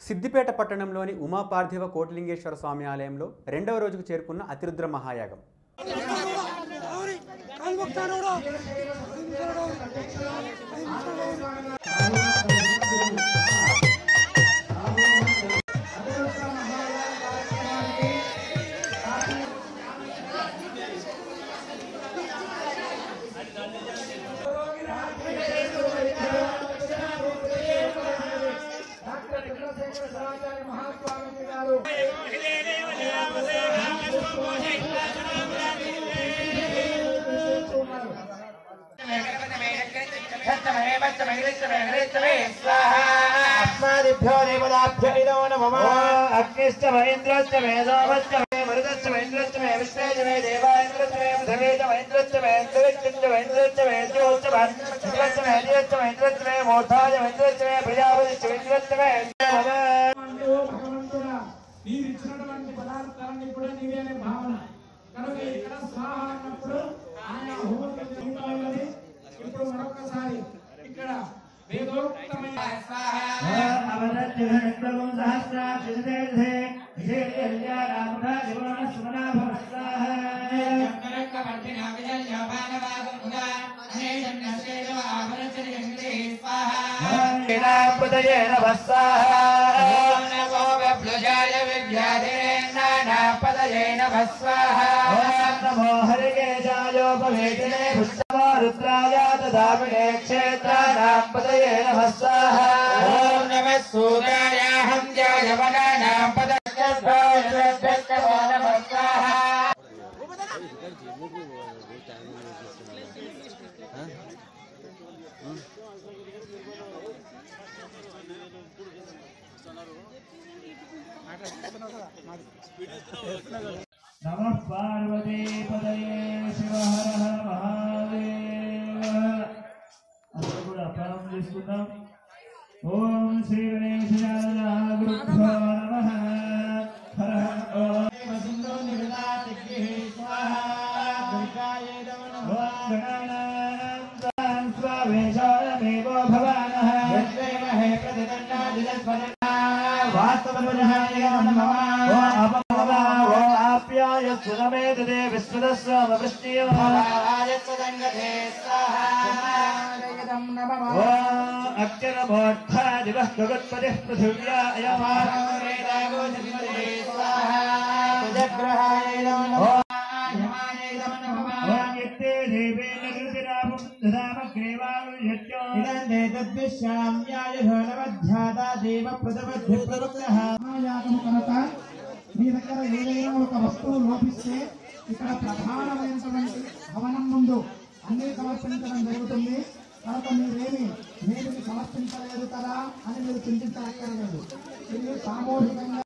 సిద్దిపేట పట్టణంలోని ఉమా పార్థివ కోటిలింగేశ్వర స్వామి ఆలయంలో రెండవ రోజుకు చేరుకున్న అతిరుద్ర మహాయాగం अस्मादिभ्यो देवताभ्य इदो नमः अग्निश्च महेन्द्रश्च मे सोमश्च मे मरुतश्च महेन्द्रश्च मे विश्वेश्च मे देवान्द्रश्च मे पृथिवे च महेन्द्रश्च मे अन्तरिक्षश्च महेन्द्रश्च मे ज्योश्च महेन्द्रश्च मे हरिश्च महेन्द्रश्च मे मोठाय महेन्द्रश्च मे प्रजापतिश्च महेन्द्रश्च मे భగవంతుడా నీవు ఇచ్చినటువంటి పదార్థాలన్నీ కూడా నీవే అనే భావన కనుక ఇక్కడ స్వాహ అన్నప్పుడు ఆయా హోమం జరుగుతున్నది ఇప్పుడు మరొకసారి ఇక్కడ వేదోక్తమైన अवरत्यघनक्रमं सहस्राक्षिते विजयकल्याणामुखा शिवनस्मनाभवस्वाहा पदये नमः स्वाहा नमो व्यप्लुजाय विद्यादेनानापदये नमः स्वाहा नमो हरिये जायोपवेदिने पुष्टमा रुद्राय ददामिने क्षेत्राणां पदये नमः स्वाहा ॐ नमः सूर्यायाहं जायवनानां पदये नमः स्वाहा नमः पार्वती पदये शिव हर हर महादेव అందరూ కూడా ప్రారంభం చేసుకుందాం ఓం శ్రీ గణేశాయ గురుభ్యో నమః హర హర ఓం వసుంధో నిరుదాతిగ్గే స్వాహా దుర్గాయే నమః ఓం గణానాం తాం స్వావేశాయమేవో భవానః యద్దేమహే ప్రతిదండాదిలస్వరణ వాస్తవజహాయ నమః ఓ అపమవ ఓ ఆప్యాయ సురమేదే విశ్వదస్వామవృష్టియో ఆయత్సదంగతే స్వాహా అక్షరమోర్థా దివః గగత్పతిః పృథివ్యా మహాయాగము కనుక మీ దగ్గర ఏదైనా ఒక వస్తువు లోపిస్తే ఇక్కడ ప్రధానమైనటువంటి భవనం ముందు అన్ని సమర్పించడం జరుగుతుంది కనుక మీరేమి నేటిని సమర్పించలేదు కదా అని మీరు చింతించక్కర్లేదు ఇది సామూహికంగా